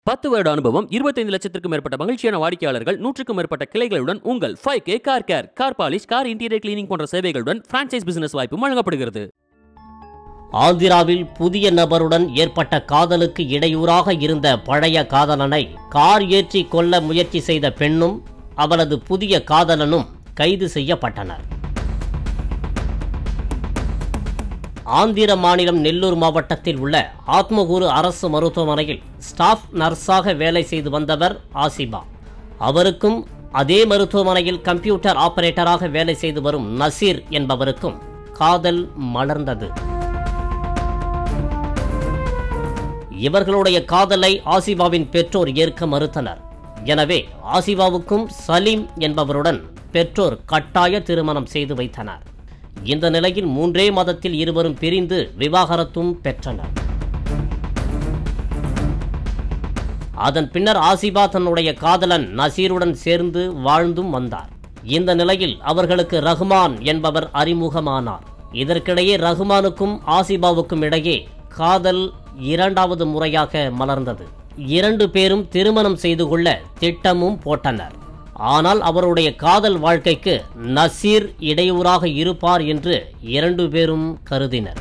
பத்து வருட அனுபவம் இருபத்தைந்து லட்சத்திற்கும் மேற்பட்ட மகிழ்ச்சியான வாடிக்கையாளர்கள் நூற்றுக்கும் மேற்பட்ட கிளைகளுடன் உங்கள் five K car care car polish car interior cleaning போன்ற சேவைகளுடன் பிரான்ச்சைஸ் பிசினஸ் வாய்ப்பும் வழங்கப்படுகிறது ஆந்திராவில் புதிய நபருடன் ஏற்பட்ட காதலுக்கு இடையூறாக இருந்த பழைய காதலனை கார் ஏற்றி கொல்ல முயற்சி செய்த பெண்ணும் அவளது புதிய காதலனும் கைது செய்யப்பட்டனர் ஆந்திர மாநிலம் நெல்லூர் மாவட்டத்தில் உள்ள ஆத்மகூரு அரசு மருத்துவமனையில் ஸ்டாஃப் நர்ஸாக வேலை செய்து வந்தவர் ஆசிபா அவருக்கும் அதே மருத்துவமனையில் கம்ப்யூட்டர் ஆபரேட்டராக வேலை செய்து வரும் நசீர் என்பவருக்கும் காதல் மலர்ந்தது இவர்களுடைய காதலை ஆசிபாவின் பெற்றோர் ஏற்க மறுத்தனர் எனவே ஆசிபாவுக்கும் சலீம் என்பவருடன் பெற்றோர் கட்டாய திருமணம் செய்து வைத்தனர் இந்த நிலையில் மூன்றே மாதத்தில் இருவரும் பிரிந்து விவாகரத்தும் பெற்றனர் அதன் பின்னர் ஆசிபா தன்னுடைய காதலன் நசீருடன் சேர்ந்து வாழ்ந்தும் வந்தார் இந்த நிலையில் அவர்களுக்கு ரஹ்மான் என்பவர் அறிமுகமானார் இதற்கிடையே ரஹ்மானுக்கும் ஆசிபாவுக்கும் இடையே காதல் இரண்டாவது முறையாக மலர்ந்தது இரண்டு பேரும் திருமணம் செய்து கொள்ள திட்டமும் போட்டனர் ஆனால் அவருடைய காதல் வாழ்க்கைக்கு நசீர் இடையூறாக இருப்பார் என்று இரண்டு பேரும் கருதினர்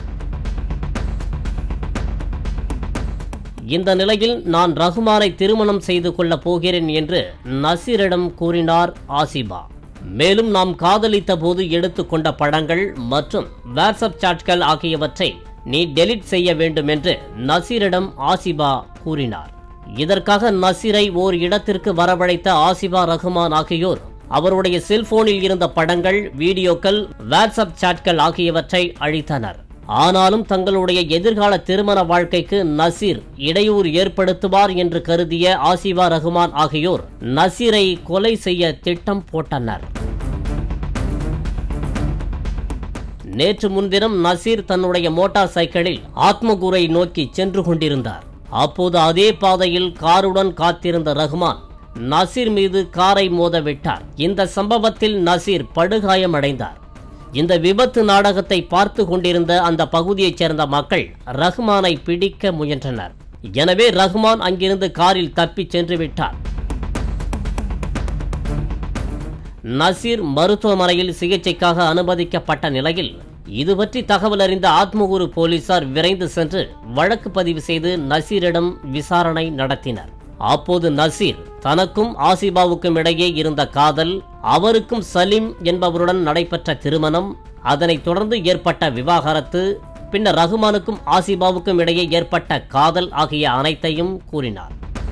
இந்த நிலையில் நான் ரகுமானை திருமணம் செய்து கொள்ளப் போகிறேன் என்று நசீரிடம் கூறினார் ஆசிபா மேலும் நாம் காதலித்த போது எடுத்துக்கொண்ட படங்கள் மற்றும் வாட்ஸ்அப் சாட்கள் ஆகியவற்றை நீ டெலிட் செய்ய வேண்டும் என்று நசீரிடம் ஆசிபா கூறினார் இதற்காக நசீரை ஓர் இடத்திற்கு வரவழைத்த ஆசிபா ரஹ்மான் ஆகியோர் அவருடைய செல்போனில் இருந்த படங்கள் வீடியோக்கள் வாட்ஸ்அப் சாட்கள் ஆகியவற்றை அழித்தனர் ஆனாலும் தங்களுடைய எதிர்கால திருமண வாழ்க்கைக்கு நசீர் இடையூறு ஏற்படுத்துவார் என்று கருதிய ஆசிபா ரஹ்மான் ஆகியோர் நசீரை கொலை செய்ய திட்டம் போட்டனர் நேற்று முன்தினம் நசீர் தன்னுடைய மோட்டார் சைக்கிளில் ஆத்மகூரை நோக்கி சென்று கொண்டிருந்தார் அப்போது அதே பாதையில் காருடன் காத்திருந்த ரஹ்மான் நசீர் மீது காரை மோத விட்டார் இந்த சம்பவத்தில் நசீர் படுகாயமடைந்தார் இந்த விபத்து நாடகத்தை பார்த்து கொண்டிருந்த அந்த பகுதியைச் சேர்ந்த மக்கள் ரஹ்மானை பிடிக்க முயன்றனர் எனவே ரஹ்மான் அங்கிருந்து காரில் தப்பிச் சென்று விட்டார் நசீர் மருத்துவமனையில் சிகிச்சைக்காக அனுமதிக்கப்பட்ட நிலையில் இது பற்றி தகவல் அறிந்த ஆத்மகூரு போலீசார் விரைந்து சென்று வழக்கு பதிவு செய்து நசீரிடம் விசாரணை நடத்தினர் அப்போது நசீர் தனக்கும் ஆசிபாவுக்கும் இடையே இருந்த காதல் அவருக்கும் சலீம் என்பவருடன் நடைபெற்ற திருமணம் அதனைத் தொடர்ந்து ஏற்பட்ட விவாகரத்து பின்னர் ரகுமானுக்கும் ஆசிபாவுக்கும் இடையே ஏற்பட்ட காதல் ஆகிய அனைத்தையும் கூறினார்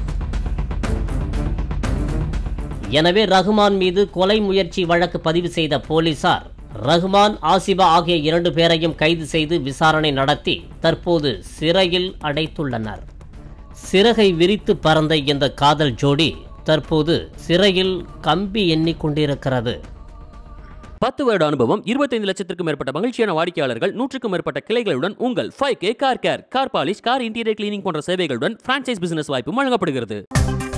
எனவே ரஹ்மான் மீது கொலை முயற்சி வழக்கு பதிவு செய்த போலீசார் ரஹ்மான் ஆசிபா ஆகிய இரண்டு பேரையும் கைது செய்து விசாரணை நடத்தி தற்போது சிறையில் அடைத்துள்ளனர் சிறகை விரித்து பறந்த இந்த காதல் ஜோடி தற்போது சிறையில் கம்பி எண்ணிக்கொண்டிருக்கிறது பத்து வருட அனுபவம் இருபத்தைந்து லட்சத்திற்கும் மேற்பட்ட மகிழ்ச்சியான வாடிக்கையாளர்கள் நூற்றுக்கும் மேற்பட்ட கிளைகளுடன் உங்கள் five K car care car polish car interior cleaning போன்ற சேவைகளுடன் பிரான்ச்சைஸ் பிசினஸ் வாய்ப்பும் வழங்கப்படுகிறது